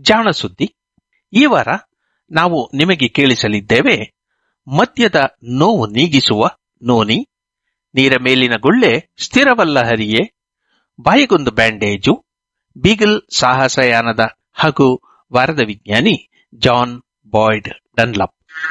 ಜಾಣ ಸುದ್ದಿ ಈ ವಾರ ನಾವು ನಿಮಗೆ ಕೇಳಿಸಲಿದ್ದೇವೆ ಮದ್ಯದ ನೋವು ನೀಗಿಸುವ ನೋನಿ ನೀರ ಮೇಲಿನ ಗುಳ್ಳೆ ಸ್ಥಿರವಲ್ಲ ಹರಿಯೇ ಬಾಯಿಗೊಂದು ಬ್ಯಾಂಡೇಜು ಬೀಗಲ್ ಸಾಹಸಯಾನದ ಹಾಗೂ ವಾರದ ವಿಜ್ಞಾನಿ ಜಾನ್ ಬಾಯ್ಡ್ ಡನ್ಲಪ್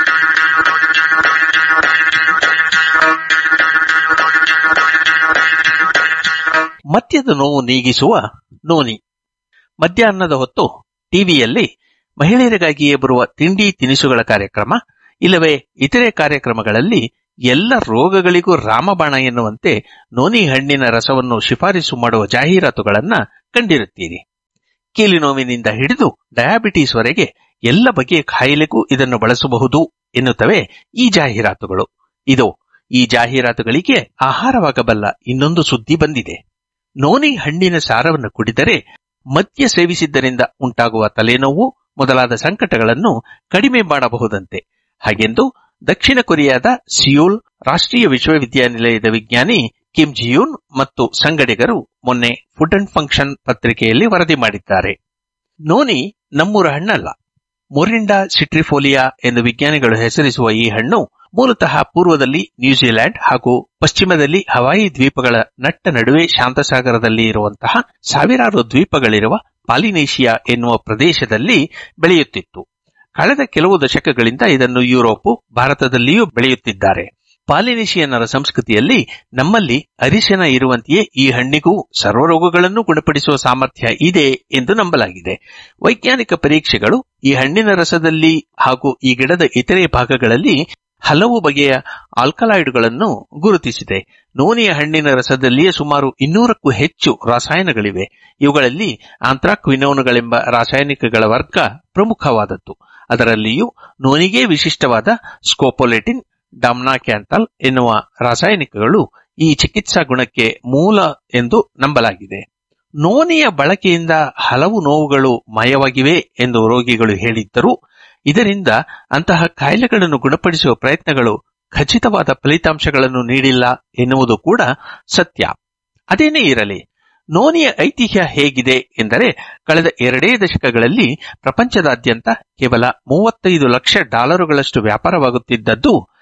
ಮದ್ಯದ ನೋವು ನೀಗಿಸುವ ನೋನಿ ಮಧ್ಯಾಹ್ನದ ಹೊತ್ತು ಟಿವಿಯಲ್ಲಿ ಮಹಿಳೆಯರಿಗಾಗಿಯೇ ಬರುವ ತಿಂಡಿ ತಿನಿಸುಗಳ ಕಾರ್ಯಕ್ರಮ ಇಲ್ಲವೇ ಇತರೆ ಕಾರ್ಯಕ್ರಮಗಳಲ್ಲಿ ಎಲ್ಲ ರೋಗಗಳಿಗೂ ರಾಮಬಾಣ ಎನ್ನುವಂತೆ ನೋನಿ ಹಣ್ಣಿನ ರಸವನ್ನು ಶಿಫಾರಸು ಮಾಡುವ ಜಾಹೀರಾತುಗಳನ್ನ ಕಂಡಿರುತ್ತೀರಿ ಕೀಲು ನೋವಿನಿಂದ ಹಿಡಿದು ಡಯಾಬಿಟೀಸ್ ವರೆಗೆ ಎಲ್ಲ ಬಗೆಯ ಕಾಯಿಲೆಗೂ ಇದನ್ನು ಬಳಸಬಹುದು ಎನ್ನುತ್ತವೆ ಈ ಜಾಹೀರಾತುಗಳು ಇದು ಈ ಜಾಹೀರಾತುಗಳಿಗೆ ಆಹಾರವಾಗಬಲ್ಲ ಇನ್ನೊಂದು ಸುದ್ದಿ ಬಂದಿದೆ ನೋನಿ ಹಣ್ಣಿನ ಸಾರವನ್ನು ಕುಡಿದರೆ ಮದ್ಯ ಸೇವಿಸಿದ್ದರಿಂದ ಉಂಟಾಗುವ ತಲೆನೋವು ಮೊದಲಾದ ಸಂಕಟಗಳನ್ನು ಕಡಿಮೆ ಮಾಡಬಹುದಂತೆ ಹಾಗೆಂದು ದಕ್ಷಿಣ ಕೊರಿಯಾದ ಸಿಯೋಲ್ ರಾಷ್ಟ್ರೀಯ ವಿಶ್ವವಿದ್ಯಾನಿಲಯದ ವಿಜ್ಞಾನಿ ಕಿಮ್ ಜಿಯೂನ್ ಮತ್ತು ಸಂಗಡಿಗರು ಮೊನ್ನೆ ಫುಡ್ ಅಂಡ್ ಫಂಕ್ಷನ್ ಪತ್ರಿಕೆಯಲ್ಲಿ ವರದಿ ಮಾಡಿದ್ದಾರೆ ನೋನಿ ನಮ್ಮೂರ ಹಣ್ಣಲ್ಲ ಮೊರಿಂಡಾ ಸಿಟ್ರಿಫೋಲಿಯಾ ಎಂದು ವಿಜ್ಞಾನಿಗಳು ಹೆಸರಿಸುವ ಈ ಹಣ್ಣು ಮೂಲತಃ ಪೂರ್ವದಲ್ಲಿ ನ್ಯೂಜಿಲೆಂಡ್ ಹಾಗೂ ಪಶ್ಚಿಮದಲ್ಲಿ ಹವಾಯಿ ದ್ವೀಪಗಳ ನಟ್ಟ ನಡುವೆ ಶಾಂತಸಾಗರದಲ್ಲಿ ಇರುವಂತಹ ಸಾವಿರಾರು ದ್ವೀಪಗಳಿರುವ ಪಾಲಿನೇಷಿಯಾ ಎನ್ನುವ ಪ್ರದೇಶದಲ್ಲಿ ಬೆಳೆಯುತ್ತಿತ್ತು ಕಳೆದ ಕೆಲವು ದಶಕಗಳಿಂದ ಇದನ್ನು ಯುರೋಪು ಭಾರತದಲ್ಲಿಯೂ ಬೆಳೆಯುತ್ತಿದ್ದಾರೆ ಪಾಲಿನೇಷಿಯನ್ನರ ಸಂಸ್ಕೃತಿಯಲ್ಲಿ ನಮ್ಮಲ್ಲಿ ಅರಿಶಿನ ಇರುವಂತೆಯೇ ಈ ಹಣ್ಣಿಗೂ ಸರ್ವರೋಗಗಳನ್ನು ಗುಣಪಡಿಸುವ ಸಾಮರ್ಥ್ಯ ಇದೆ ಎಂದು ನಂಬಲಾಗಿದೆ ವೈಜ್ಞಾನಿಕ ಪರೀಕ್ಷೆಗಳು ಈ ಹಣ್ಣಿನ ರಸದಲ್ಲಿ ಹಾಗೂ ಈ ಗಿಡದ ಇತರೆ ಭಾಗಗಳಲ್ಲಿ ಹಲವು ಬಗೆಯ ಆಲ್ಕಲಾಯ್ಡ್ಗಳನ್ನು ಗುರುತಿಸಿದೆ ನೋನಿಯ ಹಣ್ಣಿನ ರಸದಲ್ಲಿಯೇ ಸುಮಾರು ಇನ್ನೂರಕ್ಕೂ ಹೆಚ್ಚು ರಾಸಾಯನಗಳಿವೆ ಇವುಗಳಲ್ಲಿ ಆಂಥ್ರಾಕ್ವಿನೋನುಗಳೆಂಬ ರಾಸಾಯನಿಕಗಳ ವರ್ಗ ಪ್ರಮುಖವಾದದ್ದು ಅದರಲ್ಲಿಯೂ ನೋನಿಗೆ ವಿಶಿಷ್ಟವಾದ ಸ್ಕೋಪೊಲೆಟಿನ್ ಡಾಮ್ನಾಕ್ಯಾಂತಲ್ ಎನ್ನುವ ರಾಸಾಯನಿಕಗಳು ಈ ಚಿಕಿತ್ಸಾ ಗುಣಕ್ಕೆ ಮೂಲ ಎಂದು ನಂಬಲಾಗಿದೆ ನೋನಿಯ ಬಳಕೆಯಿಂದ ಹಲವು ನೋವುಗಳು ಮಾಯವಾಗಿವೆ ಎಂದು ರೋಗಿಗಳು ಹೇಳಿದ್ದರೂ ಇದರಿಂದ ಅಂತಹ ಕಾಯಿಲೆಗಳನ್ನು ಗುಣಪಡಿಸುವ ಪ್ರಯತ್ನಗಳು ಖಚಿತವಾದ ಫಲಿತಾಂಶಗಳನ್ನು ನೀಡಿಲ್ಲ ಎನ್ನುವುದು ಕೂಡ ಸತ್ಯ ಅದೇನೇ ಇರಲಿ ನೋನಿಯ ಐತಿಹ್ಯ ಹೇಗಿದೆ ಎಂದರೆ ಕಳೆದ ಎರಡೇ ದಶಕಗಳಲ್ಲಿ ಪ್ರಪಂಚದಾದ್ಯಂತ ಕೇವಲ ಮೂವತ್ತೈದು ಲಕ್ಷ ಡಾಲರುಗಳಷ್ಟು ವ್ಯಾಪಾರವಾಗುತ್ತಿದ್ದದ್ದು